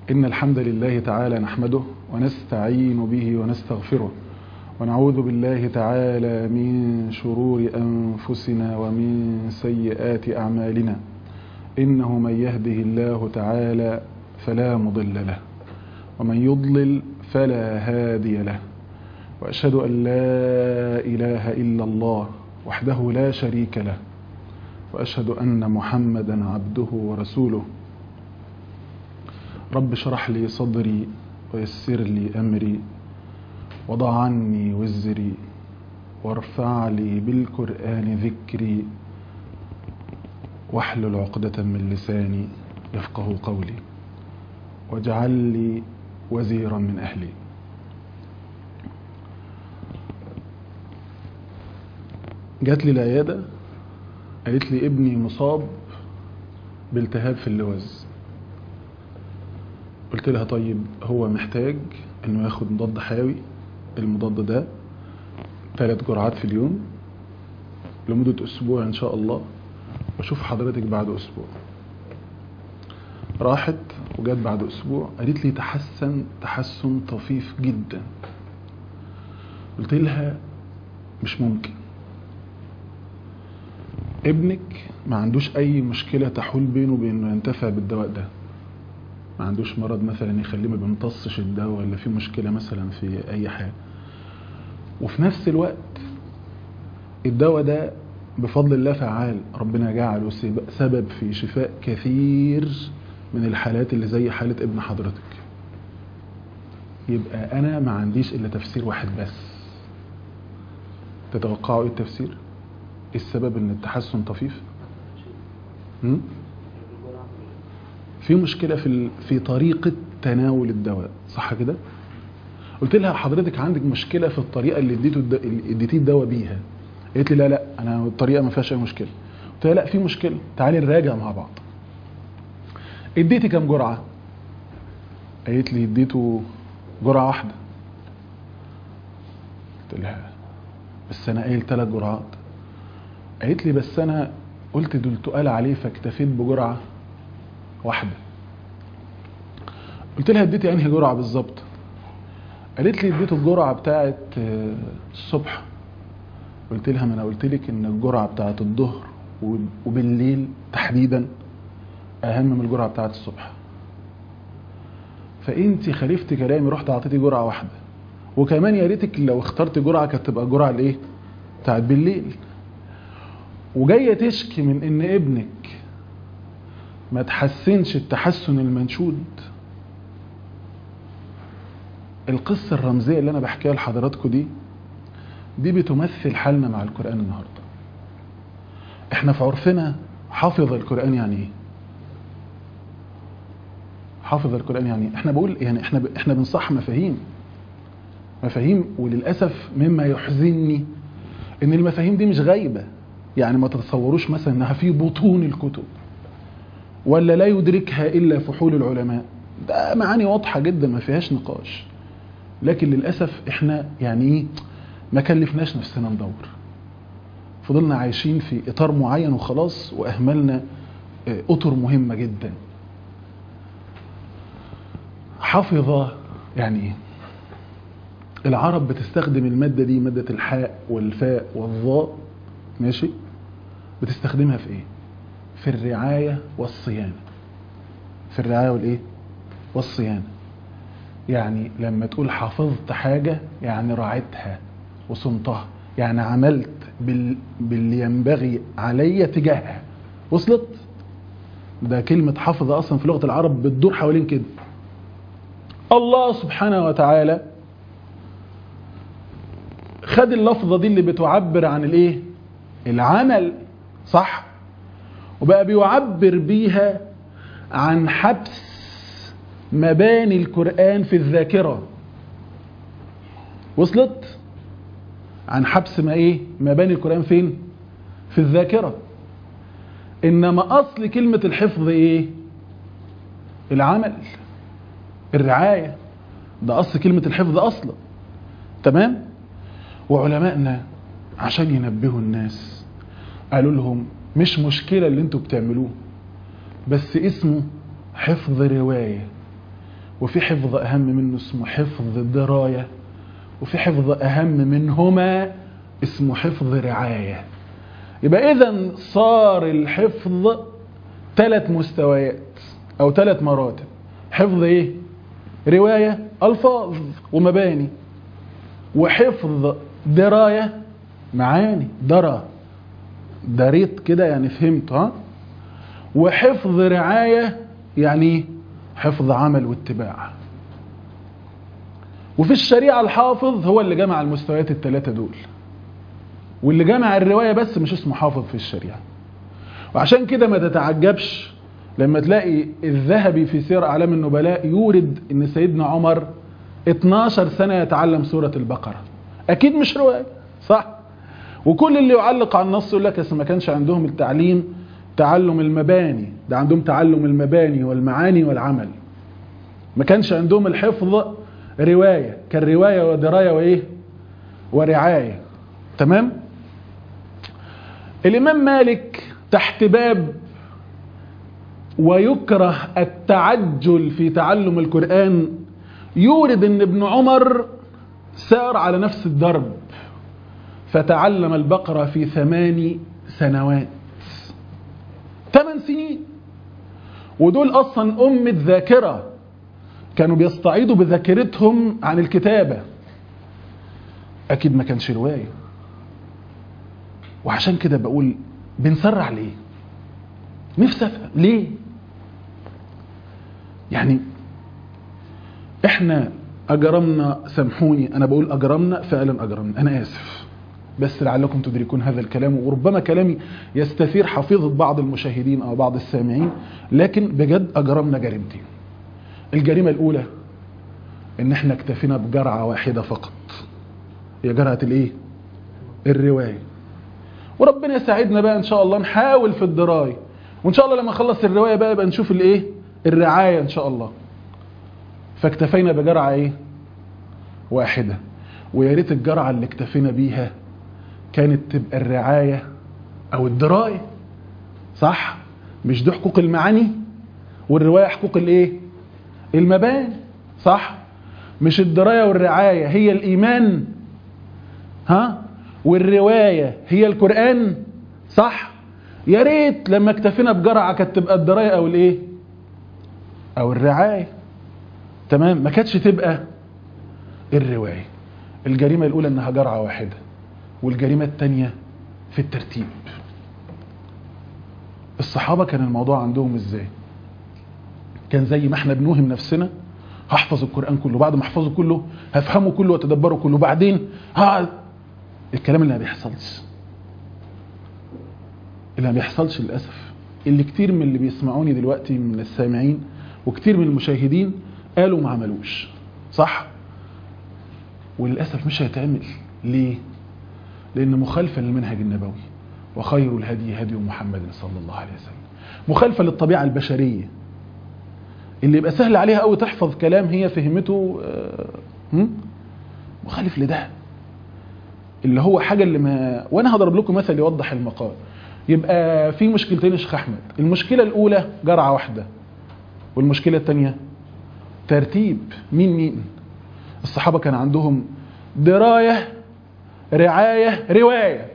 إن الحمد لله تعالى نحمده ونستعين به ونستغفره ونعوذ بالله تعالى من شرور أنفسنا ومن سيئات أعمالنا إنه من يهده الله تعالى فلا مضل له ومن يضلل فلا هادي له وأشهد أن لا إله إلا الله وحده لا شريك له وأشهد أن محمدا عبده ورسوله رب اشرح لي صدري ويسر لي أمري وضع عني وزري وارفع لي بالقرآن ذكري واحلل عقدة من لساني يفقه قولي واجعل لي وزيرا من أهلي جات لي العيادة قالت لي ابني مصاب بالتهاب في اللوز قلت لها طيب هو محتاج انه ياخد مضاد حيوي المضاد ده ثلاث جرعات في اليوم لمدة اسبوع ان شاء الله واشوف حضرتك بعد اسبوع راحت وجت بعد اسبوع قالت لي تحسن تحسن طفيف جدا قلت لها مش ممكن ابنك ما عندوش اي مشكلة تحول بينه وبين ينتفع بالدواء ده ما عندوش مرض مثلا يخليه ما بيمتصش الدواء ولا في مشكلة مثلا في اي حاجة وفي نفس الوقت الدواء ده بفضل الله فعال ربنا جعله سبب في شفاء كثير من الحالات اللي زي حالة ابن حضرتك يبقى انا ما عنديش الا تفسير واحد بس تتوقعوا ايه التفسير ايه السبب ان التحسن طفيف م? في مشكلة في في طريقة تناول الدواء صح كده قلت لها حضرتك عندك مشكلة في الطريقة اللي اديته اللي اديتيه الدواء بيها قالت لي لا لا انا الطريقة ما فيهاش اي مشكلة قلت لها لا في مشكلة تعالي نراجع مع بعض اديتي كام جرعة قالت لي اديته جرعة واحدة قلت لها بس انا قايل ثلاث جرعات قالت لي بس انا قلت دول تقال عليه فاكتفيت بجرعه واحده قلت لها اديتي انهي جرعه بالظبط قالت لي اديته الجرعه بتاعه الصبح قلت لها ما انا قلت لك ان الجرعه بتاعه الظهر وبالليل تحديدا اهم من الجرعه بتاعه الصبح فانت خالفت كلامي رحت اعطيتي جرعه واحده وكمان يا ريتك لو اخترت جرعه كانت تبقى الجرعه الايه بتاعت بالليل وجايه تشكي من ان ابنك ما تحسنش التحسن المنشود القصة الرمزية اللي أنا بحكيها لحضراتكم دي دي بتمثل حالنا مع القرآن النهاردة احنا في عرفنا حافظ القرآن يعني ايه حافظ القرآن يعني احنا بقول يعني احنا ب... احنا بنصح مفاهيم مفاهيم وللأسف مما يحزنني ان المفاهيم دي مش غايبة يعني ما تتصوروش مثلا انها في بطون الكتب ولا لا يدركها الا فحول العلماء ده معاني واضحة جدا ما فيهاش نقاش لكن للأسف احنا يعني ايه ما كلفناش نفسنا ندور فضلنا عايشين في اطار معين وخلاص واهملنا اطر مهمة جدا حفظ يعني ايه العرب بتستخدم المادة دي مادة الحاء والفاء والظاء ماشي بتستخدمها في ايه في الرعاية والصيانة في الرعاية والايه والصيانة يعني لما تقول حفظت حاجة يعني راعيتها وصنتها يعني عملت بال... باللي ينبغي علي تجاهها وصلت ده كلمة حفظ أصلا في لغة العرب بتدور حوالين كده الله سبحانه وتعالى خد اللفظة دي اللي بتعبر عن الايه العمل صح وبقى بيعبر بيها عن حبس مباني القرآن في الذاكرة وصلت عن حبس ما ايه مباني القرآن فين في الذاكرة انما اصل كلمة الحفظ ايه العمل الرعاية ده اصل كلمة الحفظ اصلا تمام وعلمائنا عشان ينبهوا الناس قالوا لهم مش مشكلة اللي انتوا بتعملوه بس اسمه حفظ رواية وفي حفظ أهم منه اسمه حفظ الدراية وفي حفظ أهم منهما اسمه حفظ رعاية يبقى إذا صار الحفظ ثلاث مستويات أو ثلاث مراتب حفظ إيه؟ رواية ألفاظ ومباني وحفظ دراية معاني درى دريت كده يعني فهمت ها وحفظ رعاية يعني حفظ عمل واتباع وفي الشريعة الحافظ هو اللي جمع المستويات الثلاثة دول واللي جمع الرواية بس مش اسمه حافظ في الشريعة وعشان كده ما تتعجبش لما تلاقي الذهبي في سير أعلام النبلاء يورد ان سيدنا عمر 12 سنة يتعلم سورة البقرة أكيد مش رواية صح وكل اللي يعلق على النص يقول لك اصل ما كانش عندهم التعليم تعلم المباني ده عندهم تعلم المباني والمعاني والعمل ما كانش عندهم الحفظ رواية كان رواية ودراية وإيه ورعاية تمام الإمام مالك تحت باب ويكره التعجل في تعلم القرآن يورد ان ابن عمر سار على نفس الدرب فتعلم البقرة في ثمان سنوات ثمان سنين ودول أصلا أم الذاكرة كانوا بيستعيدوا بذاكرتهم عن الكتابة أكيد ما كانش رواية وعشان كده بقول بنسرع ليه نفسي افهم ليه يعني احنا اجرمنا سامحوني انا بقول اجرمنا فعلا اجرمنا انا اسف بس لعلكم تدركون هذا الكلام وربما كلامي يستثير حفيظة بعض المشاهدين او بعض السامعين لكن بجد اجرمنا جريمتين الجريمة الاولى ان احنا اكتفينا بجرعة واحدة فقط هي جرعة الايه الرواية وربنا يساعدنا بقى ان شاء الله نحاول في الدرايه وان شاء الله لما نخلص الروايه بقى يبقى نشوف الايه الرعايه ان شاء الله فاكتفينا بجرعه ايه واحده ويا ريت الجرعه اللي اكتفينا بيها كانت تبقى الرعايه او الدرايه صح مش دي حقوق المعاني والروايه حقوق الايه المباني صح مش الدرايه والرعايه هي الايمان ها والروايه هي القران صح يا ريت لما اكتفينا بجرعه كانت تبقى الدرايه او الايه او الرعايه تمام ما كانتش تبقى الروايه الجريمه الاولى انها جرعه واحده والجريمه الثانيه في الترتيب الصحابه كان الموضوع عندهم ازاي كان زي ما احنا بنوهم نفسنا هحفظ القران كله بعد ما احفظه كله هفهمه كله واتدبره كله بعدين ها الكلام اللي ما بيحصلش اللي ما بيحصلش للأسف اللي كتير من اللي بيسمعوني دلوقتي من السامعين وكتير من المشاهدين قالوا ما عملوش صح وللأسف مش هيتعمل ليه لأن مخالفة للمنهج النبوي وخير الهدي هدي محمد صلى الله عليه وسلم مخالفة للطبيعة البشرية اللي يبقى سهل عليها قوي تحفظ كلام هي فهمته مخالف لده اللي هو حاجة اللي ما وانا هضرب لكم مثل يوضح المقال يبقى في مشكلتين يا شيخ احمد المشكله الاولى جرعه واحده والمشكله الثانيه ترتيب مين مين الصحابه كان عندهم درايه رعايه روايه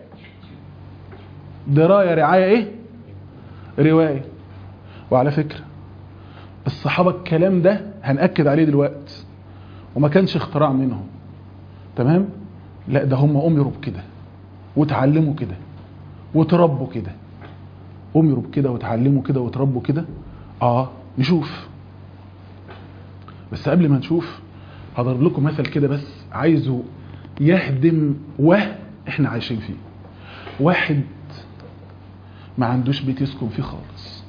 درايه رعايه ايه روايه وعلى فكره الصحابه الكلام ده هنأكد عليه دلوقتي وما كانش اختراع منهم تمام لا ده هم امروا بكده وتعلموا كده وتربوا كده امروا بكده وتعلموا كده وتربوا كده اه نشوف بس قبل ما نشوف هضرب لكم مثل كده بس عايزه يهدم وهم احنا عايشين فيه واحد ما عندوش بيت يسكن فيه خالص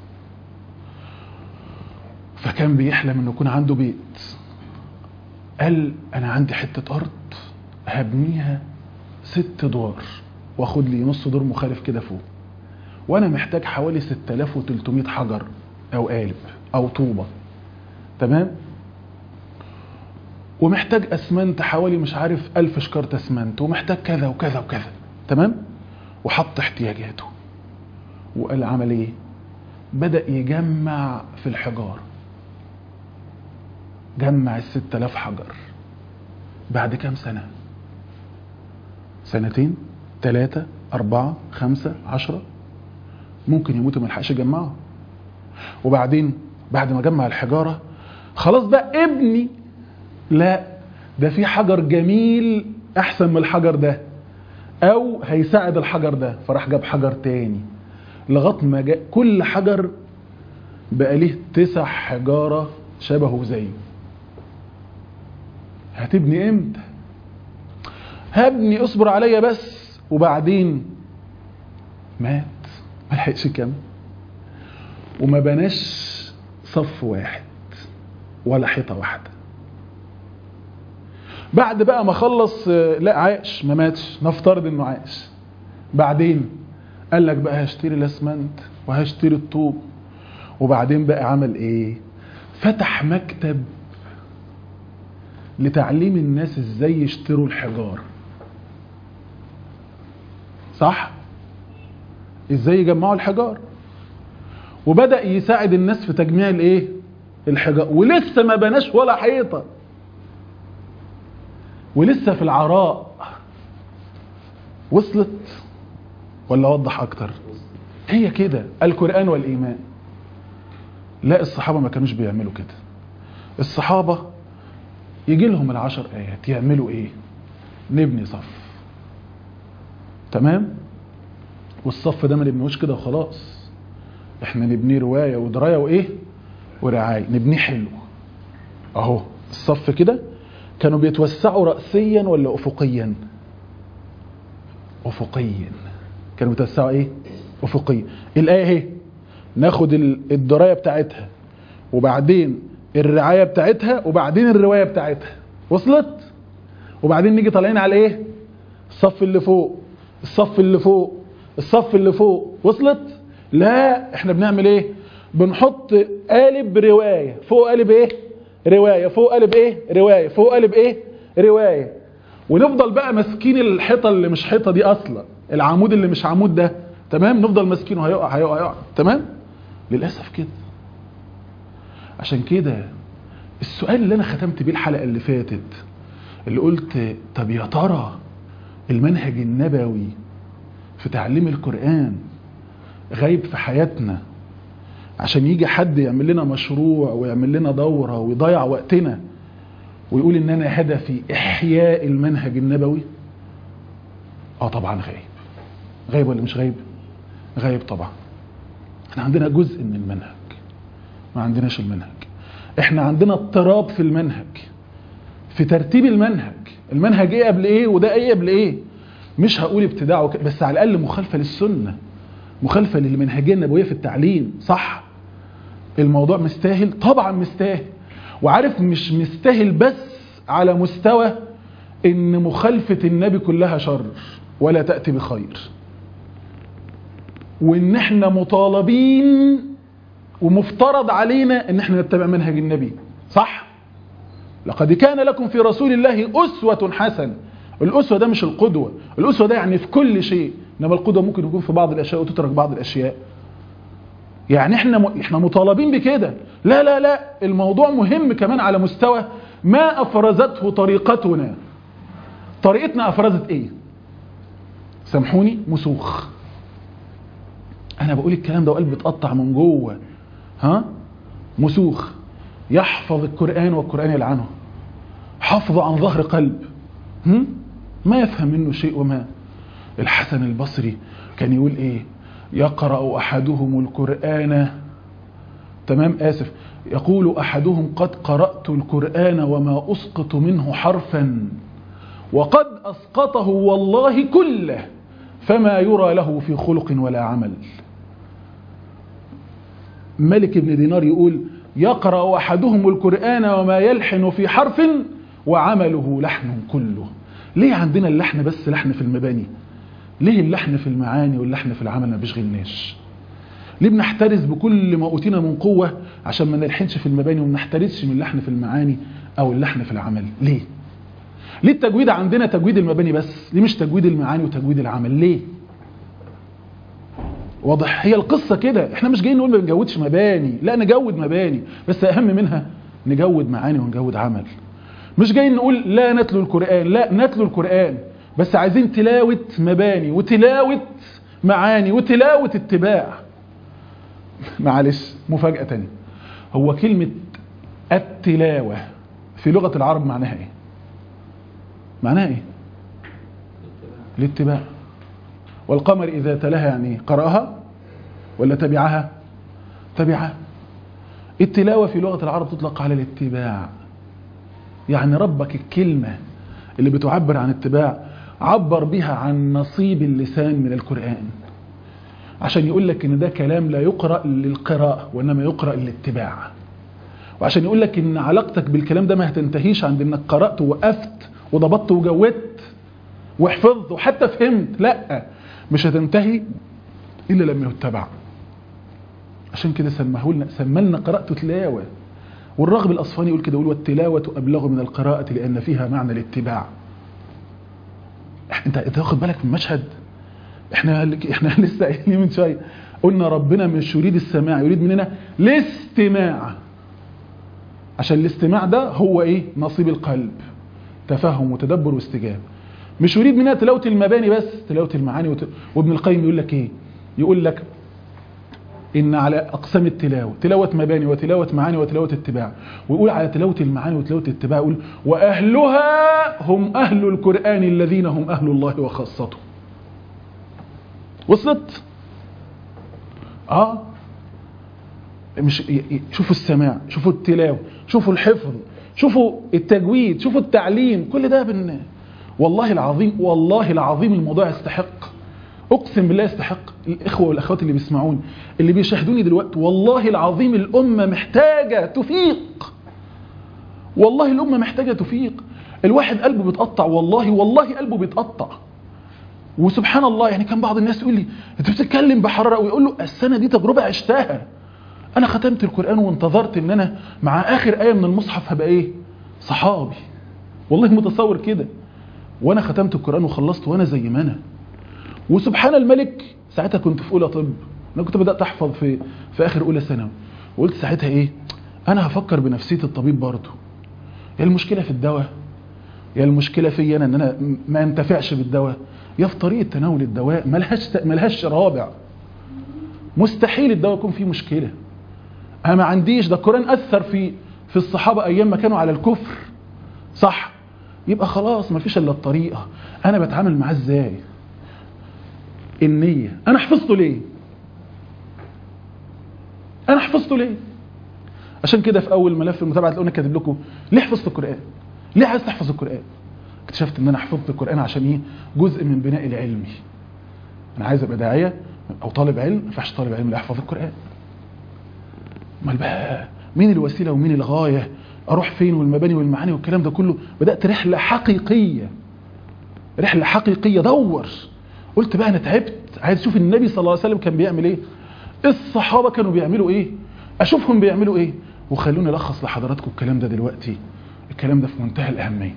فكان بيحلم انه يكون عنده بيت قال انا عندي حتة ارض هبنيها ست ادوار واخد لي نص دور مخالف كده فوق وانا محتاج حوالي 6300 حجر او قالب او طوبة تمام ومحتاج اسمنت حوالي مش عارف الف شكارة اسمنت ومحتاج كذا وكذا وكذا تمام وحط احتياجاته وقال عمل ايه بدأ يجمع في الحجار جمع الست آلاف حجر بعد كام سنة سنتين ثلاثة أربعة خمسة عشرة ممكن يموتوا ما يلحقش يجمعهم وبعدين بعد ما جمع الحجارة خلاص بقى ابني لا ده في حجر جميل أحسن من الحجر ده أو هيساعد الحجر ده فراح جاب حجر تاني لغايه ما جاء كل حجر بقى ليه تسع حجاره شبهه زيه هتبني امتى هبني اصبر عليا بس وبعدين مات ما لحقش كم وما بناش صف واحد ولا حيطه واحده بعد بقى ما خلص لا عاش ما ماتش نفترض انه عاش بعدين قال لك بقى هشتري الاسمنت وهشتري الطوب وبعدين بقى عمل ايه فتح مكتب لتعليم الناس ازاي يشتروا الحجار صح ازاي يجمعوا الحجار وبدأ يساعد الناس في تجميع الايه الحجار ولسه ما بناش ولا حيطة ولسه في العراء وصلت ولا اوضح اكتر هي كده القرآن والإيمان لا الصحابة ما كانوش بيعملوا كده الصحابة يجي لهم العشر آيات يعملوا ايه نبني صف تمام والصف ده ما نبنيهوش كده وخلاص احنا نبنيه رواية ودراية وايه ورعاية نبنيه حلو اهو الصف كده كانوا بيتوسعوا رأسيا ولا أفقيا أفقيا كانوا بيتوسعوا ايه أفقيا الآية اهي ناخد الدراية بتاعتها وبعدين الرعاية بتاعتها وبعدين الرواية بتاعتها وصلت وبعدين نيجي طالعين على ايه الصف اللي فوق الصف اللي فوق الصف اللي فوق وصلت لا احنا بنعمل ايه بنحط قالب رواية فوق قالب ايه رواية فوق قالب ايه رواية فوق قالب ايه رواية ونفضل بقى ماسكين الحيطة اللي مش حيطة دي اصلا العمود اللي مش عمود ده تمام نفضل ماسكينه هيقع هيقع هيقع تمام للاسف كده عشان كده السؤال اللي انا ختمت بيه الحلقه اللي فاتت اللي قلت طب يا ترى المنهج النبوي في تعليم القران غايب في حياتنا عشان يجي حد يعمل لنا مشروع ويعمل لنا دوره ويضيع وقتنا ويقول ان انا هدفي احياء المنهج النبوي اه طبعا غايب غايب ولا مش غايب غايب طبعا احنا عندنا جزء من المنهج ما عندناش المنهج احنا عندنا اضطراب في المنهج في ترتيب المنهج المنهج ايه قبل ايه وده ايه قبل ايه مش هقول ابتداع وك... بس على الاقل مخالفه للسنه مخالفه للمنهجيه النبويه في التعليم صح الموضوع مستاهل طبعا مستاهل وعارف مش مستاهل بس على مستوى ان مخالفه النبي كلها شر ولا تاتي بخير وان احنا مطالبين ومفترض علينا ان احنا نتبع منهج النبي صح لقد كان لكم في رسول الله أسوة حسنة الأسوة ده مش القدوة الأسوة ده يعني في كل شيء إنما القدوة ممكن يكون في بعض الأشياء وتترك بعض الأشياء يعني احنا م... احنا مطالبين بكده لا لا لا الموضوع مهم كمان على مستوى ما أفرزته طريقتنا طريقتنا أفرزت ايه سامحوني مسوخ انا بقول الكلام ده وقلبي بيتقطع من جوه ها مسوخ يحفظ القرآن والقرآن يلعنه حفظ عن ظهر قلب هم؟ ما يفهم منه شيء وما الحسن البصري كان يقول ايه يقرأ أحدهم القرآن تمام آسف يقول أحدهم قد قرأت القرآن وما أسقط منه حرفا وقد أسقطه والله كله فما يرى له في خلق ولا عمل ملك بن دينار يقول يقرأ أحدهم القرآن وما يلحن في حرف وعمله لحن كله ليه عندنا اللحن بس لحن في المباني ليه اللحن في المعاني واللحن في العمل ما بيشغلناش ليه بنحترز بكل ما أوتينا من قوة عشان ما نلحنش في المباني وما نحترزش من اللحن في المعاني أو اللحن في العمل ليه ليه التجويد عندنا تجويد المباني بس ليه مش تجويد المعاني وتجويد العمل ليه واضح هي القصة كده احنا مش جايين نقول ما بنجودش مباني لا نجود مباني بس اهم منها نجود معاني ونجود عمل مش جاي نقول لا نتلو القرآن لا نتلو القرآن بس عايزين تلاوة مباني وتلاوة معاني وتلاوة اتباع معلش مفاجأة تانية هو كلمة التلاوة في لغة العرب معناها ايه معناها ايه الاتباع والقمر إذا تلاها يعني قرأها ولا تبعها تبعها التلاوة في لغة العرب تطلق على الاتباع يعني ربك الكلمة اللي بتعبر عن اتباع عبر بها عن نصيب اللسان من القرآن عشان يقول لك ان ده كلام لا يقرأ للقراءة وانما يقرأ للاتباع وعشان يقول لك ان علاقتك بالكلام ده ما هتنتهيش عند انك قرأت ووقفت وضبطت وجودت وحفظت وحتى فهمت لا مش هتنتهي الا لما يتبع عشان كده سماه لنا سملنا قراءته تلاوه والراغب الاصفهاني يقول كده يقول والتلاوه ابلغ من القراءه لان فيها معنى الاتباع انت انت واخد بالك من المشهد احنا احنا لسه قايلين من شويه قلنا ربنا مش يريد السماع يريد مننا الاستماع عشان الاستماع ده هو ايه نصيب القلب تفهم وتدبر واستجابه مش يريد منها تلاوه المباني بس تلاوه المعاني وت... وابن القيم يقول لك ايه يقول لك ان على اقسام التلاوه تلاوه مباني وتلاوه معاني وتلاوه اتباع ويقول على تلاوه المعاني وتلاوه الاتباع يقول واهلها هم اهل القران الذين هم اهل الله وخاصته وصلت اه مش شوفوا السماع شوفوا التلاوه شوفوا الحفظ شوفوا التجويد شوفوا التعليم كل ده بن والله العظيم والله العظيم الموضوع يستحق اقسم بالله يستحق الاخوه والاخوات اللي بيسمعوني اللي بيشاهدوني دلوقتي والله العظيم الامه محتاجه تفيق والله الامه محتاجه تفيق الواحد قلبه بيتقطع والله والله قلبه بيتقطع وسبحان الله يعني كان بعض الناس يقول لي انت بتتكلم بحراره ويقول له السنه دي تجربه عشتها انا ختمت القران وانتظرت ان انا مع اخر ايه من المصحف هبقى ايه صحابي والله متصور كده وانا ختمت القران وخلصت وانا زي ما انا وسبحان الملك ساعتها كنت في اولى طب انا كنت بدات احفظ في في اخر اولى ثانوي وقلت ساعتها ايه انا هفكر بنفسيه الطبيب برضه يا المشكله في الدواء يا المشكله في انا ان انا ما انتفعش بالدواء يا في طريقه تناول الدواء ملهاش ملهاش رابع مستحيل الدواء يكون فيه مشكله انا ما عنديش ده القران اثر في في الصحابه ايام ما كانوا على الكفر صح يبقى خلاص ما فيش الا الطريقه انا بتعامل معاه ازاي النيه انا حفظته ليه انا حفظته ليه عشان كده في اول ملف المتابعه تلاقوني كاتب لكم ليه حفظت القران ليه عايز تحفظ القران اكتشفت ان انا حفظت القران عشان ايه جزء من بناء العلمي انا عايز ابقى داعيه او طالب علم ما ينفعش طالب علم لا يحفظ القران امال بقى مين الوسيله ومين الغايه اروح فين والمباني والمعاني والكلام ده كله بدات رحله حقيقيه رحله حقيقيه دور قلت بقى انا تعبت عايز اشوف النبي صلى الله عليه وسلم كان بيعمل ايه الصحابه كانوا بيعملوا ايه اشوفهم بيعملوا ايه وخلوني الخص لحضراتكم الكلام ده دلوقتي الكلام ده في منتهى الاهميه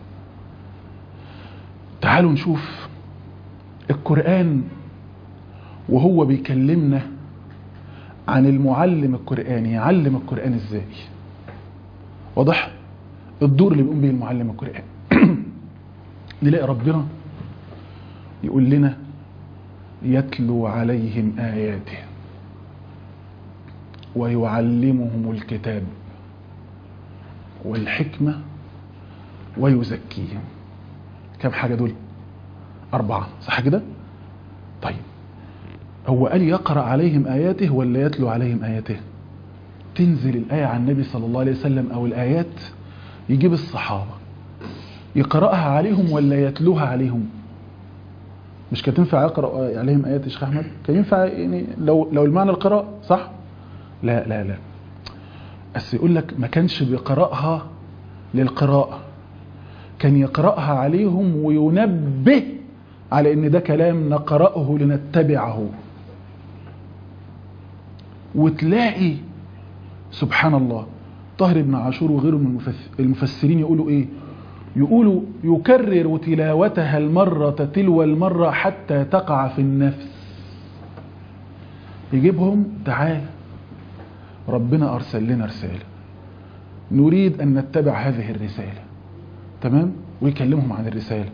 تعالوا نشوف القران وهو بيكلمنا عن المعلم القرآني يعلم القرآن ازاي واضح الدور اللي بيقوم به المعلم القرآن نلاقي ربنا يقول لنا يتلو عليهم آياته ويعلمهم الكتاب والحكمة ويزكيهم كم حاجة دول أربعة صح كده طيب هو قال يقرأ عليهم آياته ولا يتلو عليهم آياته تنزل الآية عن النبي صلى الله عليه وسلم أو الآيات يجيب الصحابة يقرأها عليهم ولا يتلوها عليهم مش كانت تنفع يقرأ عليهم آيات يا شيخ أحمد كان ينفع يعني لو لو المعنى القراءة صح لا لا لا بس يقول لك ما كانش بيقرأها للقراءة كان يقرأها عليهم وينبه على ان ده كلام نقرأه لنتبعه وتلاقي سبحان الله طاهر بن عاشور وغيره من المفسرين يقولوا ايه يقولوا يكرر تلاوتها المرة تلو المرة حتى تقع في النفس يجيبهم تعال ربنا أرسل لنا رسالة نريد أن نتبع هذه الرسالة تمام ويكلمهم عن الرسالة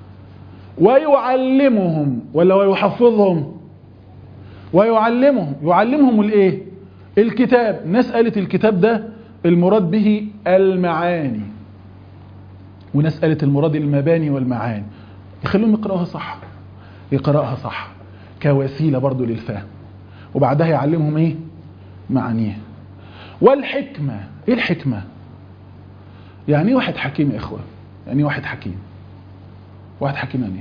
ويعلمهم ولا ويحفظهم ويعلمهم يعلمهم الايه الكتاب ناس قالت الكتاب ده المراد به المعاني وناس قالت المراد المباني والمعاني يخليهم يقرأوها صح يقرأها صح كوسيلة برضو للفهم وبعدها يعلمهم ايه معانيها والحكمة ايه الحكمة يعني ايه واحد حكيم يا اخوان يعني ايه واحد حكيم واحد حكيم يعني ايه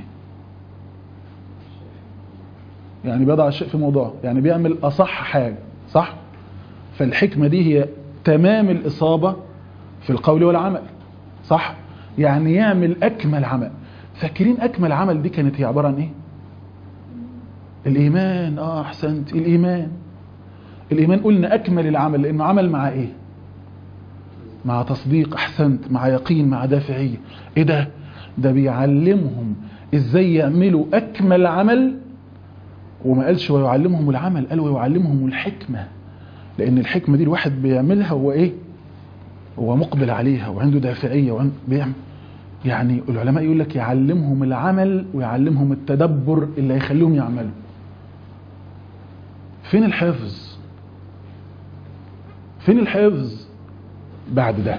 يعني بيضع الشيء في موضوعه يعني بيعمل اصح حاجة صح فالحكمة دي هي تمام الاصابة في القول والعمل صح يعني يعمل اكمل عمل فاكرين اكمل عمل دي كانت هي عبارة عن ايه الايمان اه احسنت الايمان الايمان قلنا اكمل العمل لانه عمل مع ايه مع تصديق احسنت مع يقين مع دافعية ايه ده ده بيعلمهم ازاي يعملوا اكمل عمل وما قالش ويعلمهم العمل قال ويعلمهم الحكمة لان الحكمة دي الواحد بيعملها هو ايه هو مقبل عليها وعنده دافعية وعنده بيعمل يعني العلماء يقول لك يعلمهم العمل ويعلمهم التدبر اللي هيخليهم يعملوا فين الحفظ فين الحفظ بعد ده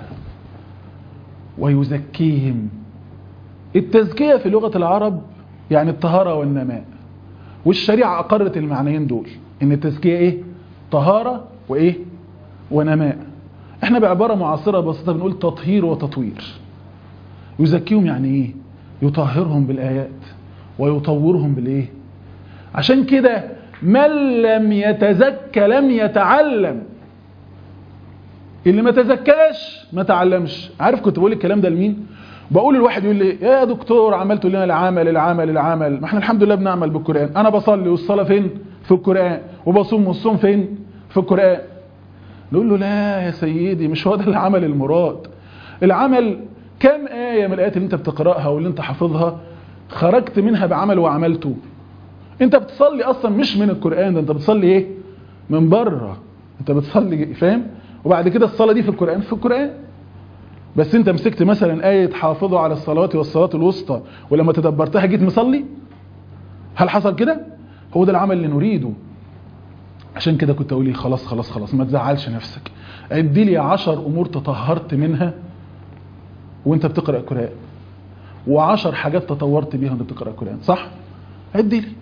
ويزكيهم التزكية في لغة العرب يعني الطهارة والنماء والشريعة أقرت المعنيين دول إن التزكية إيه طهارة وإيه ونماء إحنا بعبارة معاصرة بسيطة بنقول تطهير وتطوير يزكيهم يعني إيه يطهرهم بالآيات ويطورهم بالإيه عشان كده من لم يتزكى لم يتعلم اللي ما تزكاش ما تعلمش عارف كنت بقول الكلام ده لمين بقول الواحد يقول لي يا دكتور عملت لنا العمل العمل العمل ما احنا الحمد لله بنعمل بالقرآن انا بصلي والصلاة فين في القرآن وبصوم والصوم فين في القرآن نقول له لا يا سيدي مش هو ده العمل المراد العمل كم آية من الآيات اللي انت بتقرأها واللي انت حافظها خرجت منها بعمل وعملته انت بتصلي اصلا مش من القرآن ده انت بتصلي ايه من بره انت بتصلي فاهم وبعد كده الصلاة دي في القرآن في القرآن بس انت مسكت مثلا آية حافظوا على الصلاة والصلاة الوسطى ولما تدبرتها جيت مصلي هل حصل كده هو ده العمل اللي نريده عشان كده كنت اقول خلاص خلاص خلاص ما تزعلش نفسك عدي لي عشر امور تطهرت منها وانت بتقرأ القرآن وعشر حاجات تطورت بيها وانت بتقرأ القرآن صح عدي لي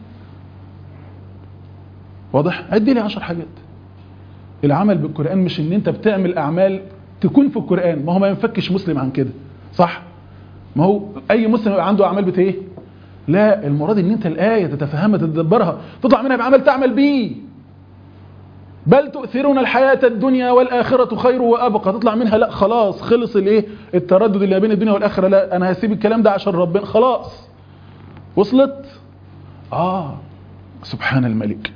واضح عدي لي عشر حاجات العمل بالقرآن مش ان انت بتعمل اعمال تكون في القرآن ما هو ما ينفكش مسلم عن كده صح ما هو اي مسلم يبقى عنده اعمال بت ايه لا المراد ان انت الايه تتفهمها تتدبرها تطلع منها بعمل تعمل بيه بل تؤثرون الحياة الدنيا والآخرة خير وأبقى تطلع منها لا خلاص خلص الايه التردد اللي بين الدنيا والآخرة لا أنا هسيب الكلام ده عشان ربنا خلاص وصلت آه سبحان الملك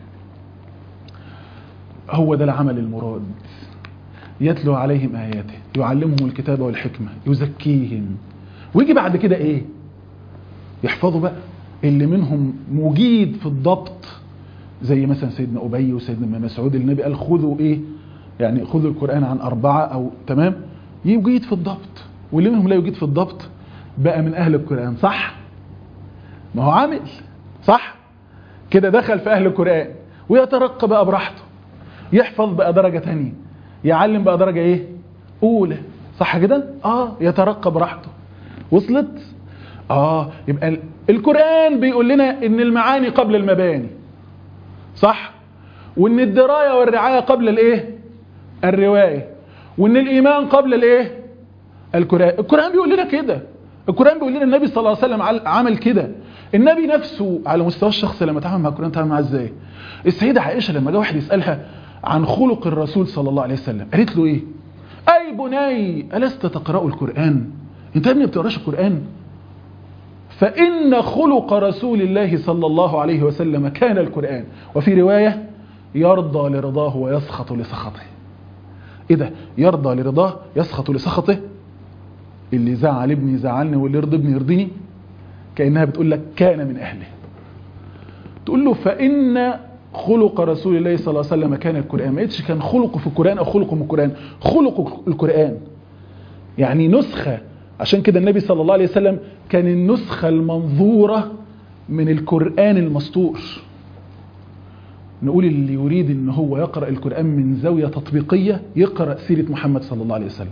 هو ده العمل المراد يتلو عليهم آياته يعلمهم الكتاب والحكمة يزكيهم ويجي بعد كده ايه يحفظوا بقى اللي منهم مجيد في الضبط زي مثلا سيدنا أبي وسيدنا مسعود النبي قال خذوا ايه يعني خذوا القرآن عن أربعة أو تمام يجيد في الضبط واللي منهم لا يجيد في الضبط بقى من أهل القرآن صح ما هو عامل صح كده دخل في أهل القرآن ويترقى بقى براحته يحفظ بقى درجة تانية يعلم بقى درجة ايه اولى صح كده اه يترقى براحته وصلت اه يبقى القرآن بيقول لنا ان المعاني قبل المباني صح وان الدراية والرعاية قبل الايه الرواية وان الايمان قبل الايه القرآن القرآن بيقول لنا كده القرآن بيقول لنا النبي صلى الله عليه وسلم عمل كده النبي نفسه على مستوى الشخصي لما تعامل مع القرآن تعامل معاه ازاي السيدة عائشة لما جاء واحد يسألها عن خلق الرسول صلى الله عليه وسلم قالت له ايه اي بني ألست تقرأ القرآن انت يا ابني بتقراش القرآن فإن خلق رسول الله صلى الله عليه وسلم كان القرآن وفي رواية يرضى لرضاه ويسخط لسخطه ايه ده يرضى لرضاه يسخط لسخطه اللي زعل ابني زعلني واللي يرضي ابني يرضيني كأنها بتقول لك كان من أهله تقول له فإن خلق رسول الله صلى الله عليه وسلم كان القرآن ما قلتش كان خلقه في القرآن أو خلقه من القرآن خلقه القرآن يعني نسخة عشان كده النبي صلى الله عليه وسلم كان النسخة المنظورة من القرآن المسطور نقول اللي يريد ان هو يقرأ القرآن من زاوية تطبيقية يقرأ سيرة محمد صلى الله عليه وسلم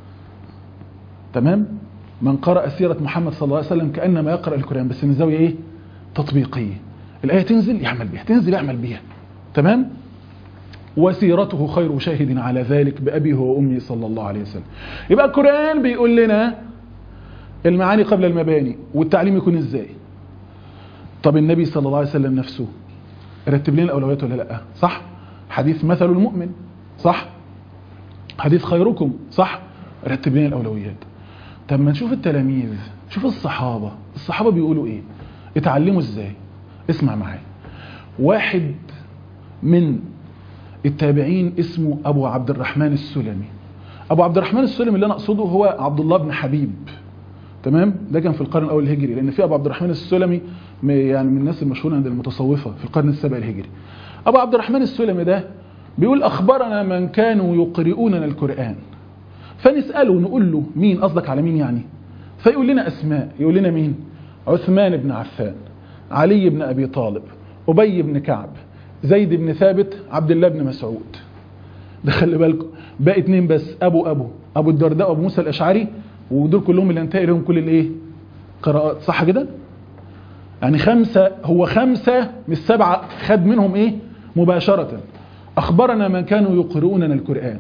تمام من قرأ سيرة محمد صلى الله عليه وسلم كأنما يقرأ القرآن بس من زاوية ايه تطبيقية الآية تنزل يعمل بها تنزل يعمل بها تمام وسيرته خير شاهد على ذلك بأبيه وأمي صلى الله عليه وسلم يبقى القرآن بيقول لنا المعاني قبل المباني والتعليم يكون ازاي طب النبي صلى الله عليه وسلم نفسه رتب لنا الأولويات ولا لا صح حديث مثل المؤمن صح حديث خيركم صح رتب لنا الأولويات طب ما نشوف التلاميذ شوف الصحابة الصحابة بيقولوا ايه اتعلموا ازاي اسمع معايا واحد من التابعين اسمه ابو عبد الرحمن السلمي ابو عبد الرحمن السلمي اللي انا اقصده هو عبد الله بن حبيب تمام ده كان في القرن الاول الهجري لان في ابو عبد الرحمن السلمي يعني من الناس المشهوره عند المتصوفه في القرن السابع الهجري ابو عبد الرحمن السلمي ده بيقول اخبرنا من كانوا يقرؤوننا القران فنساله نقول له مين قصدك على مين يعني فيقول لنا اسماء يقول لنا مين عثمان بن عفان علي بن ابي طالب ابي بن كعب زيد بن ثابت عبد الله بن مسعود ده خلي بالكم باقي اتنين بس ابو ابو ابو الدرداء وابو موسى الاشعري ودول كلهم اللي انتهى لهم كل الايه قراءات صح كده يعني خمسة هو خمسة مش سبعة خد منهم ايه مباشرة اخبرنا من كانوا يقرؤوننا القرآن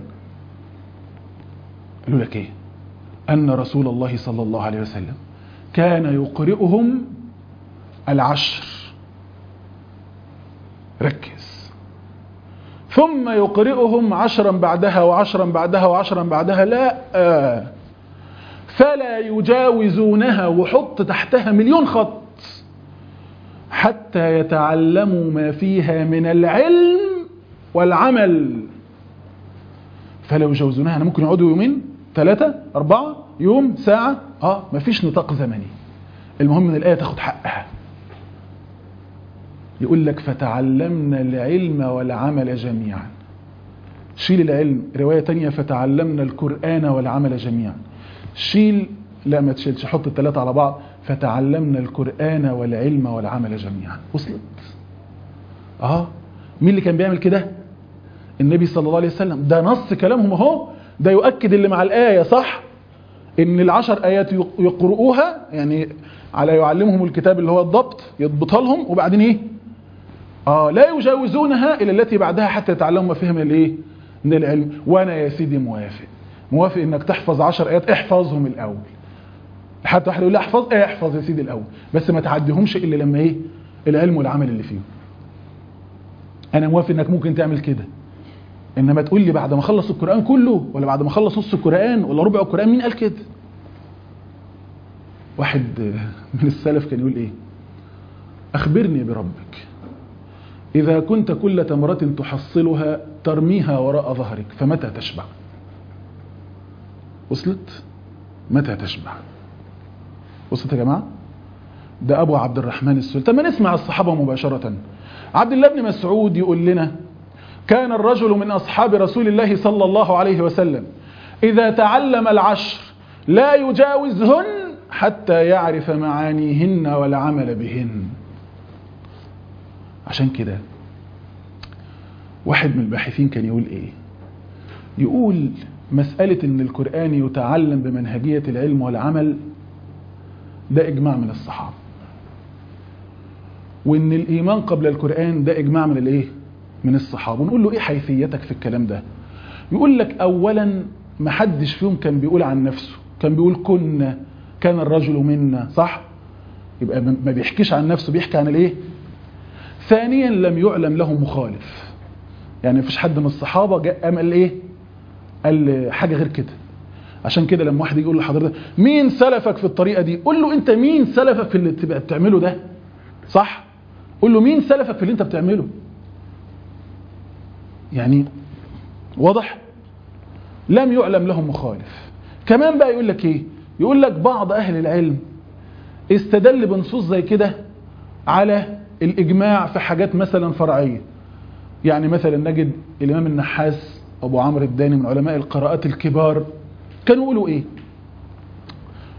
قالوا لك ايه ان رسول الله صلى الله عليه وسلم كان يقرئهم العشر ركز ثم يقرئهم عشرا بعدها وعشرا بعدها وعشرا بعدها لا آه فلا يجاوزونها وحط تحتها مليون خط حتى يتعلموا ما فيها من العلم والعمل فلا يجاوزونها أنا ممكن يقعدوا يومين ثلاثة أربعة يوم ساعة آه مفيش نطاق زمني المهم ان الآية تاخد حقها يقول لك فتعلمنا العلم والعمل جميعا شيل العلم رواية تانية فتعلمنا القرآن والعمل جميعا شيل لا ما تشيلش حط الثلاثة على بعض فتعلمنا القرآن والعلم والعمل جميعا وصلت اه مين اللي كان بيعمل كده النبي صلى الله عليه وسلم ده نص كلامهم اهو ده يؤكد اللي مع الآية صح ان العشر آيات يقرؤوها يعني على يعلمهم الكتاب اللي هو الضبط يضبطها لهم وبعدين ايه اه لا يجاوزونها الى التي بعدها حتى يتعلموا ما فيها من الايه من العلم وانا يا سيدي موافق موافق انك تحفظ 10 ايات احفظهم الاول حتى واحد يقول لي احفظ ايه احفظ يا سيدي الاول بس ما تعديهمش الا لما ايه العلم والعمل اللي فيهم انا موافق انك ممكن تعمل كده انما تقول لي بعد ما اخلص القران كله ولا بعد ما اخلص نص القران ولا ربع القران مين قال كده واحد من السلف كان يقول ايه اخبرني بربك اذا كنت كل تمره تحصلها ترميها وراء ظهرك فمتى تشبع وصلت متى تشبع وصلت يا جماعه ده ابو عبد الرحمن السلمي طب ما نسمع الصحابه مباشره عبد الله بن مسعود يقول لنا كان الرجل من أصحاب رسول الله صلى الله عليه وسلم إذا تعلم العشر لا يجاوزهن حتى يعرف معانيهن والعمل بهن عشان كده واحد من الباحثين كان يقول ايه يقول مسألة ان القرآن يتعلم بمنهجية العلم والعمل ده اجماع من الصحابة وان الايمان قبل القرآن ده اجماع من الايه من الصحابة ونقول له ايه حيثيتك في الكلام ده يقول لك اولا ما حدش فيهم كان بيقول عن نفسه كان بيقول كنا كان الرجل منا صح يبقى ما بيحكيش عن نفسه بيحكي عن الايه ثانيا لم يعلم له مخالف يعني مفيش حد من الصحابة جاء قال ايه قال حاجة غير كده عشان كده لما واحد يجي يقول لحضرتك مين سلفك في الطريقة دي قول له انت مين سلفك في اللي تبقى بتعمله ده صح قول له مين سلفك في اللي انت بتعمله يعني واضح لم يعلم لهم مخالف كمان بقى يقول لك ايه يقول لك بعض اهل العلم استدل بنصوص زي كده على الاجماع في حاجات مثلا فرعيه يعني مثلا نجد الامام النحاس ابو عمرو الداني من علماء القراءات الكبار كانوا يقولوا ايه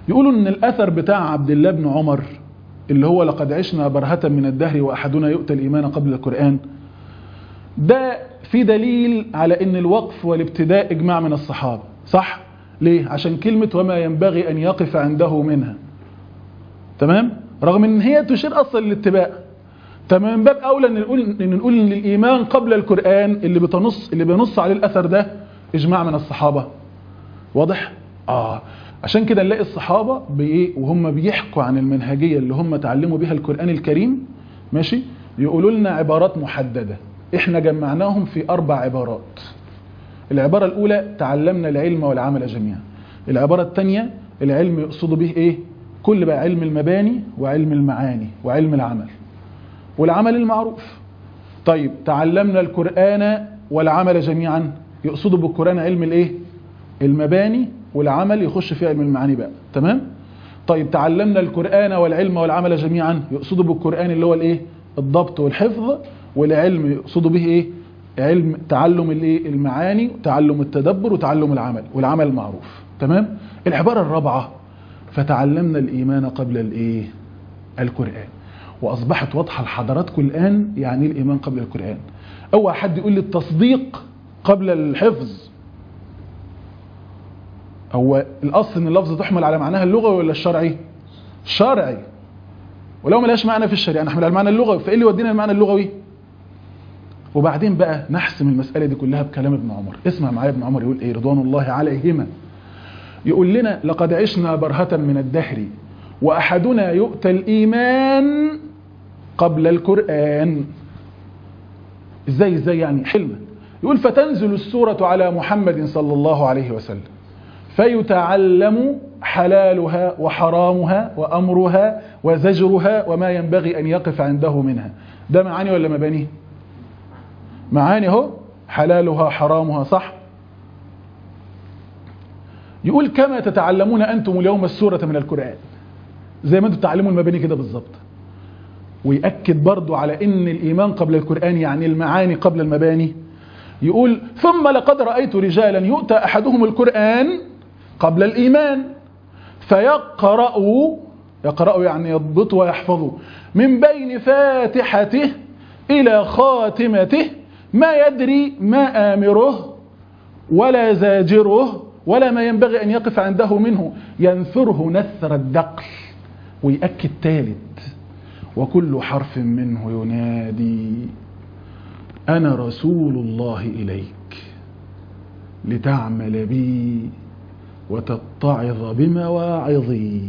يقولوا ان الاثر بتاع عبد الله بن عمر اللي هو لقد عشنا برهة من الدهر واحدنا يؤتى الايمان قبل القرآن ده في دليل على ان الوقف والابتداء اجماع من الصحابة صح ليه عشان كلمة وما ينبغي ان يقف عنده منها تمام رغم ان هي تشير اصلا للاتباع تمام من باب اولى ان نقول ان نقول ان الايمان قبل القران اللي بتنص اللي بينص عليه الاثر ده اجماع من الصحابه واضح اه عشان كده نلاقي الصحابه بايه وهم بيحكوا عن المنهجيه اللي هم تعلموا بها القران الكريم ماشي يقولوا لنا عبارات محدده احنا جمعناهم في اربع عبارات العباره الاولى تعلمنا العلم والعمل جميعا العباره الثانيه العلم يقصد به ايه كل بقى علم المباني وعلم المعاني وعلم العمل والعمل المعروف طيب تعلمنا القرآن والعمل جميعا يقصدوا بالقرآن علم الايه المباني والعمل يخش في علم المعاني بقى تمام طيب تعلمنا القرآن والعلم والعمل جميعا يقصدوا بالقرآن اللي هو الايه الضبط والحفظ والعلم يقصدوا به ايه علم تعلم الايه المعاني وتعلم التدبر وتعلم العمل والعمل المعروف تمام العبارة الرابعة فتعلمنا الإيمان قبل الايه القرآن واصبحت واضحه لحضراتكم الان يعني ايه الايمان قبل القران اوعى حد يقول لي التصديق قبل الحفظ هو الاصل ان اللفظ تحمل على معناها اللغوي ولا الشرعي الشرعي ولو ما لهاش معنى في الشريعه نحمل على المعنى اللغوي فايه اللي يودينا المعنى اللغوي وبعدين بقى نحسم المساله دي كلها بكلام ابن عمر اسمع معايا ابن عمر يقول ايه رضوان الله عليهما يقول لنا لقد عشنا برهة من الدهر وأحدنا يؤتى الإيمان قبل القرآن ازاي ازاي يعني حلم يقول فتنزل السورة على محمد صلى الله عليه وسلم فيتعلم حلالها وحرامها وأمرها وزجرها وما ينبغي أن يقف عنده منها ده معاني ولا مباني معاني اهو حلالها حرامها صح يقول كما تتعلمون أنتم اليوم السورة من القرآن زي ما انتم تتعلموا المباني كده بالظبط ويأكد برضو على ان الإيمان قبل القرآن يعني المعاني قبل المباني يقول ثم لقد رأيت رجالا يؤتى أحدهم القرآن قبل الإيمان فيقرأ يقرأ يعني يضبط ويحفظ من بين فاتحته إلى خاتمته ما يدري ما آمره ولا زاجره ولا ما ينبغي أن يقف عنده منه ينثره نثر الدقل ويأكد ثالث وكل حرف منه ينادي أنا رسول الله إليك لتعمل بي وتتعظ بمواعظي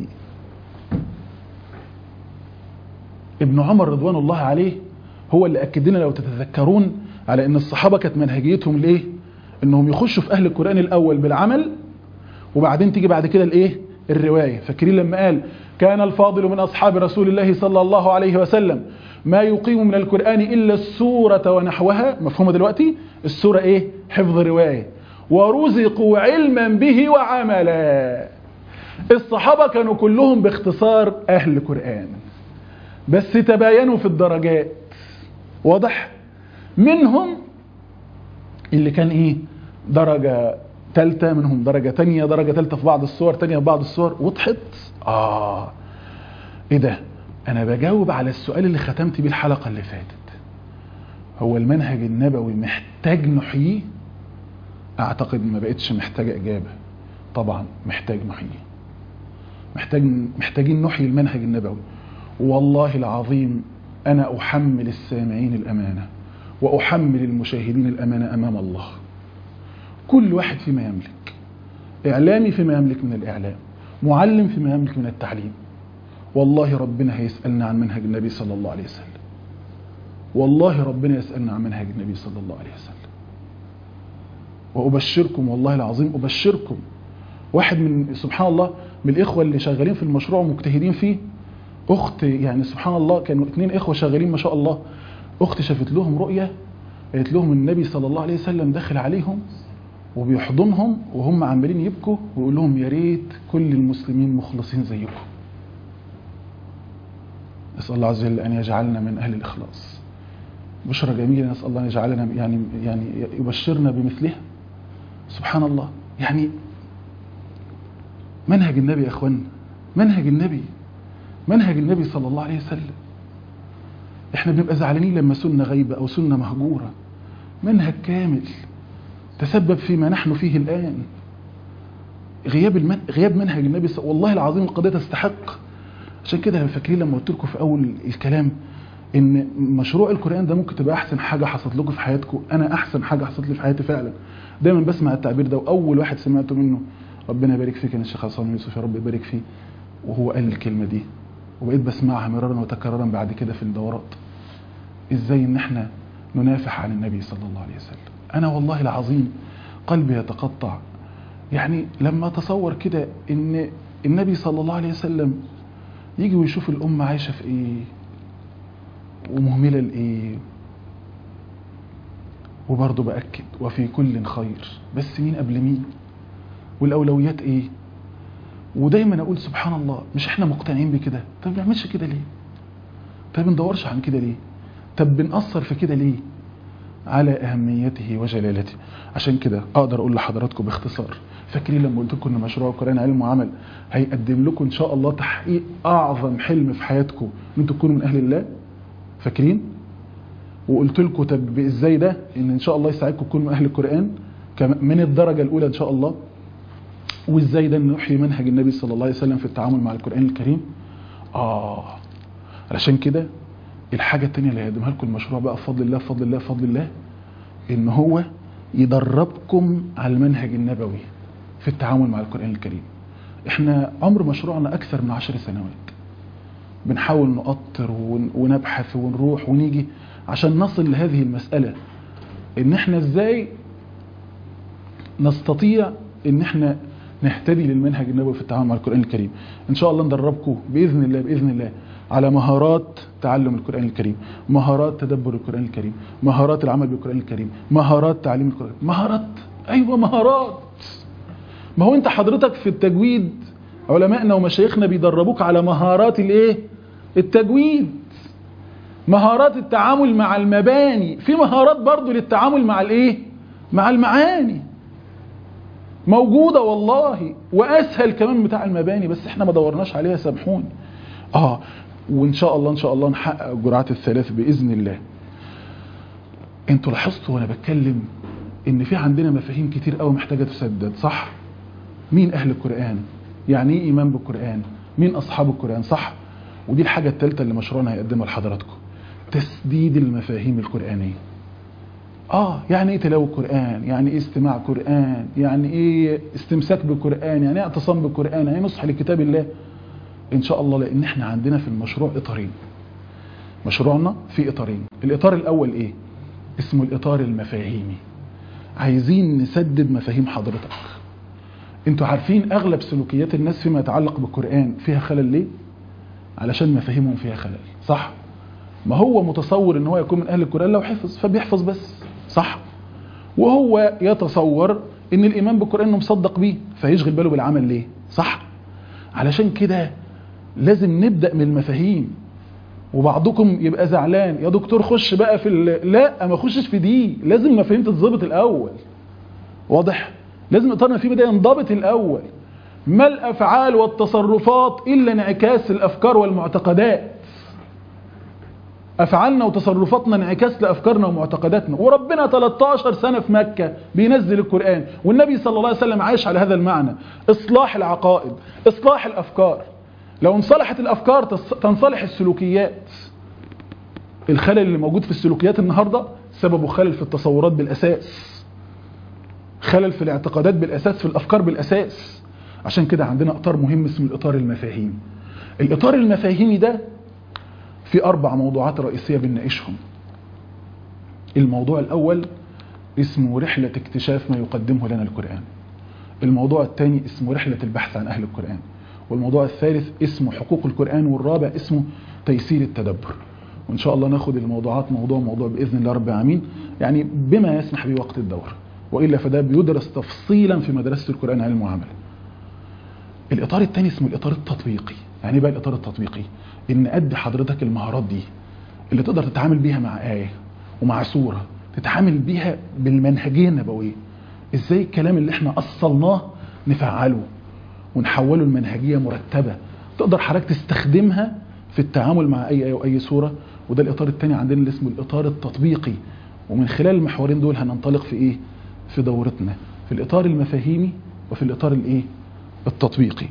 ابن عمر رضوان الله عليه هو اللي أكد لنا لو تتذكرون على أن الصحابة كانت منهجيتهم ليه أنهم يخشوا في أهل القرآن الأول بالعمل وبعدين تيجي بعد كده الإيه الرواية فاكرين لما قال كان الفاضل من أصحاب رسول الله صلى الله عليه وسلم ما يقيم من القرآن إلا السورة ونحوها مفهومة دلوقتي السورة إيه حفظ رواية ورزقوا علما به وعملا الصحابة كانوا كلهم باختصار أهل القرآن بس تباينوا في الدرجات واضح منهم اللي كان إيه درجة ثالثة منهم درجة تانية درجة ثالثة في بعض الصور تانية في بعض الصور وضحت آه إيه ده أنا بجاوب على السؤال اللي ختمت بيه الحلقة اللي فاتت هو المنهج النبوي محتاج نحييه أعتقد ما بقتش محتاجة إجابة طبعا محتاج نحييه محتاج محتاجين نحيي المنهج النبوي والله العظيم أنا أحمل السامعين الأمانة وأحمل المشاهدين الأمانة أمام الله كل واحد فيما يملك إعلامي فيما يملك من الإعلام معلم فيما يملك من التعليم والله ربنا هيسألنا عن منهج النبي صلى الله عليه وسلم والله ربنا يسألنا عن منهج النبي صلى الله عليه وسلم وأبشركم والله العظيم أبشركم واحد من سبحان الله من الإخوة اللي شغالين في المشروع ومجتهدين فيه أخت يعني سبحان الله كانوا اثنين إخوة شغالين ما شاء الله أخت شافت لهم رؤية قالت لهم النبي صلى الله عليه وسلم داخل عليهم وبيحضنهم وهم عمالين يبكوا ويقول لهم يا ريت كل المسلمين مخلصين زيكم نسأل الله عز وجل أن يجعلنا من أهل الإخلاص بشرى جميلة نسأل الله أن يجعلنا يعني يعني يبشرنا بمثلها سبحان الله يعني منهج النبي يا اخوانا منهج النبي منهج النبي صلى الله عليه وسلم احنا بنبقى زعلانين لما سنة غيبة او سنة مهجورة منهج كامل تسبب فيما نحن فيه الآن غياب المن... غياب منهج النبي صلى والله العظيم القضية تستحق عشان كده فاكرين لما قلت لكم في أول الكلام إن مشروع القرآن ده ممكن تبقى أحسن حاجة حصلت لكم في حياتكم أنا أحسن حاجة حصلت لي في حياتي فعلا دايما بسمع التعبير ده وأول واحد سمعته منه ربنا يبارك فيك يا الشيخ عصام يوسف يا رب يبارك فيه وهو قال الكلمة دي وبقيت بسمعها مرارا وتكرارا بعد كده في الدورات ازاي ان احنا ننافح عن النبي صلى الله عليه وسلم انا والله العظيم قلبي يتقطع يعني لما اتصور كده ان النبي صلى الله عليه وسلم يجي ويشوف الامه عايشه في ايه ومهمله لايه وبرضه باكد وفي كل خير بس مين قبل مين والاولويات ايه ودايما اقول سبحان الله مش احنا مقتنعين بكده طب ما بنعملش كده ليه طب ما ندورش عن كده ليه طب بنأثر في كده ليه على أهميته وجلالته عشان كده أقدر أقول لحضراتكم باختصار فاكرين لما قلت لكم إن مشروع القرآن علم وعمل هيقدم لكم إن شاء الله تحقيق أعظم حلم في حياتكم إن أنتم تكونوا من أهل الله فاكرين وقلت لكم طب إزاي ده إن إن شاء الله يساعدكم تكونوا من أهل القرآن من الدرجة الأولى إن شاء الله وإزاي ده إن نحيي منهج النبي صلى الله عليه وسلم في التعامل مع القرآن الكريم آه علشان كده الحاجة التانية اللي هيقدمها لكم المشروع بقى بفضل الله بفضل الله بفضل الله ان هو يدربكم على المنهج النبوي في التعامل مع القرآن الكريم احنا عمر مشروعنا اكثر من عشر سنوات بنحاول نقطر ونبحث ونروح ونيجي عشان نصل لهذه المسألة ان احنا ازاي نستطيع ان احنا نهتدي للمنهج النبوي في التعامل مع القرآن الكريم ان شاء الله ندربكم بإذن الله بإذن الله على مهارات تعلم القرآن الكريم مهارات تدبر القرآن الكريم مهارات العمل بالقرآن الكريم مهارات تعليم القرآن مهارات أيوة مهارات ما هو أنت حضرتك في التجويد علمائنا ومشايخنا بيدربوك على مهارات الايه التجويد مهارات التعامل مع المباني في مهارات برضو للتعامل مع الايه مع المعاني موجودة والله وأسهل كمان بتاع المباني بس احنا ما دورناش عليها سامحوني اه وان شاء الله ان شاء الله نحقق الجرعات الثلاث باذن الله انتوا لاحظتوا وانا بتكلم ان في عندنا مفاهيم كتير قوي محتاجه تسدد صح مين اهل القران يعني ايه ايمان بالقران مين اصحاب القران صح ودي الحاجه الثالثه اللي مشروعنا هيقدمها لحضراتكم تسديد المفاهيم القرانيه اه يعني ايه تلاوه القران يعني ايه استماع قران يعني ايه استمساك بالقران يعني ايه اعتصام بالقران يعني ايه نصح لكتاب الله ان شاء الله لان احنا عندنا في المشروع اطارين مشروعنا في اطارين الاطار الاول ايه اسمه الاطار المفاهيمي عايزين نسدد مفاهيم حضرتك انتوا عارفين اغلب سلوكيات الناس فيما يتعلق بالقرآن فيها خلل ليه علشان مفاهيمهم فيها خلل صح ما هو متصور ان هو يكون من اهل القرآن لو حفظ فبيحفظ بس صح وهو يتصور ان الايمان بالقرآن انه مصدق بيه فيشغل باله بالعمل ليه صح علشان كده لازم نبدأ من المفاهيم وبعضكم يبقى زعلان يا دكتور خش بقى في لا ما اخشش في دي لازم المفاهيم تتظبط الاول واضح لازم اطار المفاهيم ده ينضبط الاول ما الافعال والتصرفات الا انعكاس الافكار والمعتقدات افعالنا وتصرفاتنا انعكاس لافكارنا ومعتقداتنا وربنا 13 سنه في مكه بينزل القران والنبي صلى الله عليه وسلم عايش على هذا المعنى اصلاح العقائد اصلاح الافكار لو انصلحت الافكار تنصلح السلوكيات الخلل اللي موجود في السلوكيات النهارده سببه خلل في التصورات بالاساس خلل في الاعتقادات بالاساس في الافكار بالاساس عشان كده عندنا اطار مهم اسمه الاطار المفاهيمي الاطار المفاهيمي ده في اربع موضوعات رئيسيه بنناقشهم الموضوع الاول اسمه رحله اكتشاف ما يقدمه لنا القران الموضوع الثاني اسمه رحله البحث عن اهل القران والموضوع الثالث اسمه حقوق القرآن والرابع اسمه تيسير التدبر وإن شاء الله ناخد الموضوعات موضوع موضوع بإذن الله رب العالمين يعني بما يسمح به وقت الدورة وإلا فده بيدرس تفصيلا في مدرسة القرآن علم وعمل الإطار الثاني اسمه الإطار التطبيقي يعني بقى الإطار التطبيقي إن أدي حضرتك المهارات دي اللي تقدر تتعامل بيها مع آية ومع سورة تتعامل بيها بالمنهجية النبوية إزاي الكلام اللي احنا أصلناه نفعله ونحوله لمنهجيه مرتبه تقدر حضرتك تستخدمها في التعامل مع اي ايه واي سوره وده الاطار الثاني عندنا اللي اسمه الاطار التطبيقي ومن خلال المحورين دول هننطلق في ايه في دورتنا في الاطار المفاهيمي وفي الاطار الايه التطبيقي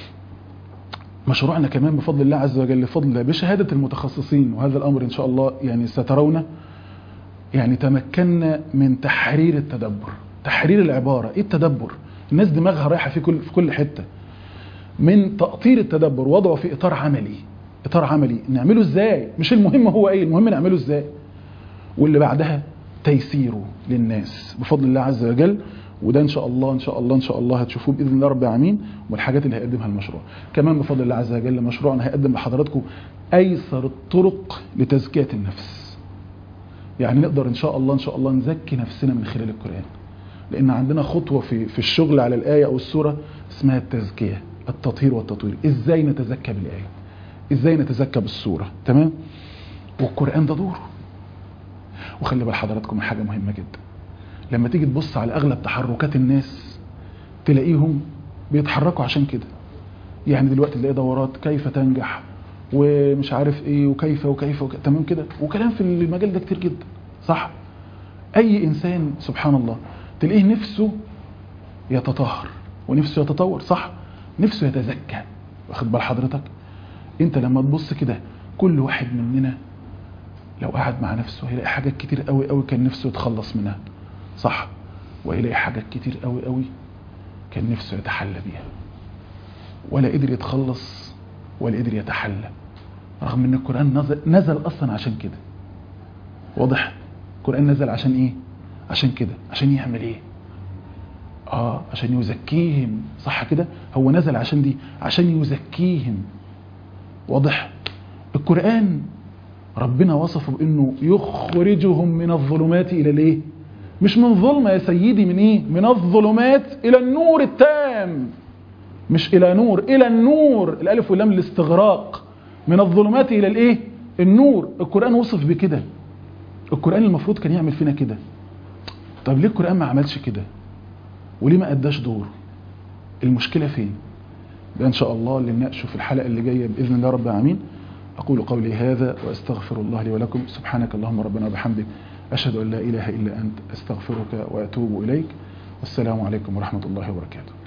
مشروعنا كمان بفضل الله عز وجل بفضل الله بشهاده المتخصصين وهذا الامر ان شاء الله يعني سترون يعني تمكنا من تحرير التدبر تحرير العباره ايه التدبر الناس دماغها رايحه في كل في كل حته من تأطير التدبر وضعه في اطار عملي اطار عملي نعمله ازاي مش المهم هو ايه المهم نعمله ازاي واللي بعدها تيسيره للناس بفضل الله عز وجل وده ان شاء الله ان شاء الله ان شاء الله هتشوفوه باذن الله رب العالمين والحاجات اللي هيقدمها المشروع كمان بفضل الله عز وجل مشروعنا هيقدم لحضراتكم ايسر الطرق لتزكيه النفس يعني نقدر ان شاء الله ان شاء الله نزكي نفسنا من خلال القران لان عندنا خطوه في في الشغل على الايه او السوره اسمها التزكيه التطهير والتطوير ازاي نتزكى بالايه ازاي نتزكى بالسوره تمام والقران ده دوره وخلي بال حضراتكم من حاجه مهمه جدا لما تيجي تبص على اغلب تحركات الناس تلاقيهم بيتحركوا عشان كده يعني دلوقتي تلاقي دورات كيف تنجح ومش عارف ايه وكيف وكيف, وكيف تمام كده وكلام في المجال ده كتير جدا صح اي انسان سبحان الله تلاقيه نفسه يتطهر ونفسه يتطور صح نفسه يتزكى واخد بال حضرتك انت لما تبص كده كل واحد مننا لو قعد مع نفسه هيلاقي حاجات كتير قوي قوي كان نفسه يتخلص منها صح ويلاقي حاجات كتير قوي قوي كان نفسه يتحلى بيها ولا قدر يتخلص ولا قدر يتحلى رغم ان القرآن نزل, نزل اصلا عشان كده واضح القرآن نزل عشان ايه عشان كده عشان يعمل ايه اه عشان يزكيهم صح كده هو نزل عشان دي عشان يزكيهم واضح القرآن ربنا وصفه بانه يخرجهم من الظلمات الى الايه مش من ظلمه يا سيدي من ايه من الظلمات الى النور التام مش الى نور الى النور الالف واللام الاستغراق من الظلمات الى الايه النور القران وصف بكده القران المفروض كان يعمل فينا كده طب ليه القران ما عملش كده وليه ما اداش دور المشكله فين ده ان شاء الله اللي نناقشه في الحلقه اللي جايه باذن الله رب العالمين اقول قولي هذا واستغفر الله لي ولكم سبحانك اللهم ربنا وبحمدك اشهد ان لا اله الا انت استغفرك واتوب اليك والسلام عليكم ورحمه الله وبركاته